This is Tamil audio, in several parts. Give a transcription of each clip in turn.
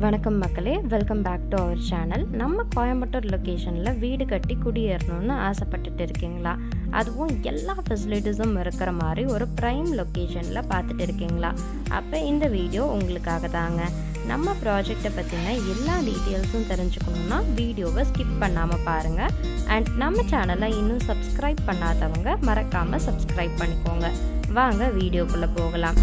வணக்கம் மக்களே welcome back to our channel நம்ம கோயம்புத்தூர் லொக்கேஷனில் வீடு கட்டி குடியேறணும்னு ஆசைப்பட்டுட்டு இருக்கீங்களா அதுவும் எல்லா ஃபெசிலிட்டிஸும் இருக்கிற மாதிரி ஒரு ப்ரைம் லொக்கேஷனில் பார்த்துட்டு இருக்கீங்களா அப்போ இந்த வீடியோ உங்களுக்காக தாங்க நம்ம ப்ராஜெக்டை பற்றின எல்லா டீட்டெயில்ஸும் தெரிஞ்சுக்கணுன்னா வீடியோவை ஸ்கிப் பண்ணாமல் பாருங்கள் அண்ட் நம்ம சேனலை இன்னும் சப்ஸ்கிரைப் பண்ணாதவங்க மறக்காமல் சப்ஸ்கிரைப் பண்ணிக்கோங்க வாங்க வீடியோக்குள்ளே போகலாம்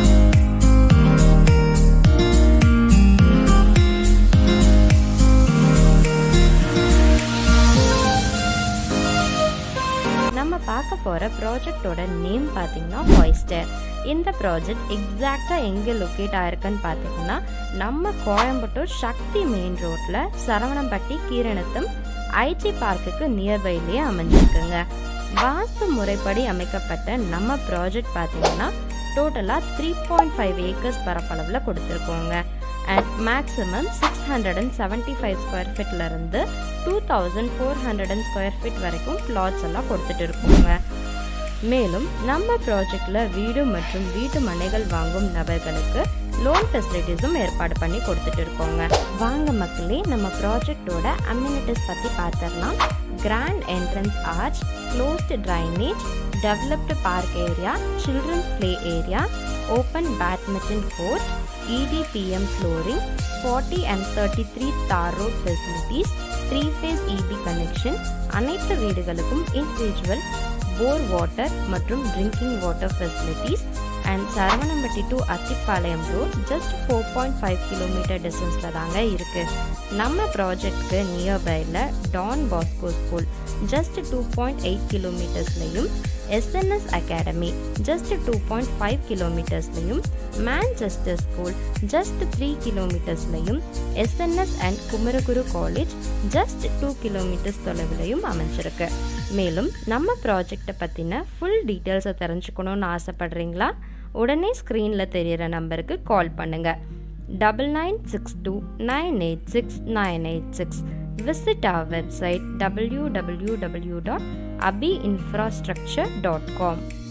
நம்ம பார்க்க போகிற ப்ராஜெக்டோட நேம் பார்த்தீங்கன்னா வாய்ஸ்டர் இந்த ப்ராஜெக்ட் எக்ஸாக்டாக எங்கே லொக்கேட் ஆயிருக்குன்னு பார்த்தீங்கன்னா நம்ம கோயம்புத்தூர் சக்தி மெயின் ரோட்டில் சரவணம்பட்டி கீரணத்தம் ஐடி பார்க்குக்கு நியர்பைலேயே அமைஞ்சிருக்குங்க வாஸ்து முறைப்படி அமைக்கப்பட்ட நம்ம ப்ராஜெக்ட் பார்த்தீங்கன்னா டோட்டலாக த்ரீ பாயிண்ட் ஃபைவ் ஏக்கர்ஸ் பரப்பளவில் கொடுத்துருக்கோங்க and maximum six hundred and seventy five square ஃபீட்லேருந்து two thousand four hundred and square feet வரைக்கும் பிளாட்ஸ் எல்லாம் கொடுத்துட்டு இருக்கோங்க மேலும் நம்ம ப்ராஜெக்டில் வீடு மற்றும் வீட்டு மனைகள் வாங்கும் நபர்களுக்கு லோன் ஃபெசிலிட்டிஸும் ஏற்பாடு பண்ணி கொடுத்துட்டு இருக்கோங்க வாங்க மக்களே நம்ம ப்ராஜெக்டோட அம்யூனிட்டிஸ் பற்றி பார்த்துடலாம் grand entrance arch closed drainage developed park area children's play area open badminton court EDPM flooring, 40 and 33 தார் road facilities three phase EB connection அனைத்து வீடுகளுக்கும் இண்டிவிஜுவல் போர் வாட்டர் மற்றும் drinking water facilities and Saravanampatti to Athipalayam road just four point five kilometre டிஸ்டன்ஸில் தாங்க இருக்குது நம்ம ப்ராஜெக்ட்க்கு நியர்பையில் Don Bosco school just two point eight கிலோமீட்டர்ஸ்லையும் SNS academy just two point five கிலோமீட்டர்ஸ்லையும் Manchester school just three கிலோமீட்டர்ஸ்லையும் SNS and Kumaraguru college just two kilometres தொலைவிலையும் அமைஞ்சிருக்கு மேலும் நம்ம ப்ராஜெக்டை பற்றின ஃபுல் டீட்டெயில்ஸை தெரிஞ்சுக்கணுன்னு ஆசைப்படுறீங்களா உடனே ஸ்க்ரீனில் தெரியிற நம்பருக்கு கால் பண்ணுங்கள் double nine six two nine eight six nine eight six visit our website www.abiinfrastructure.com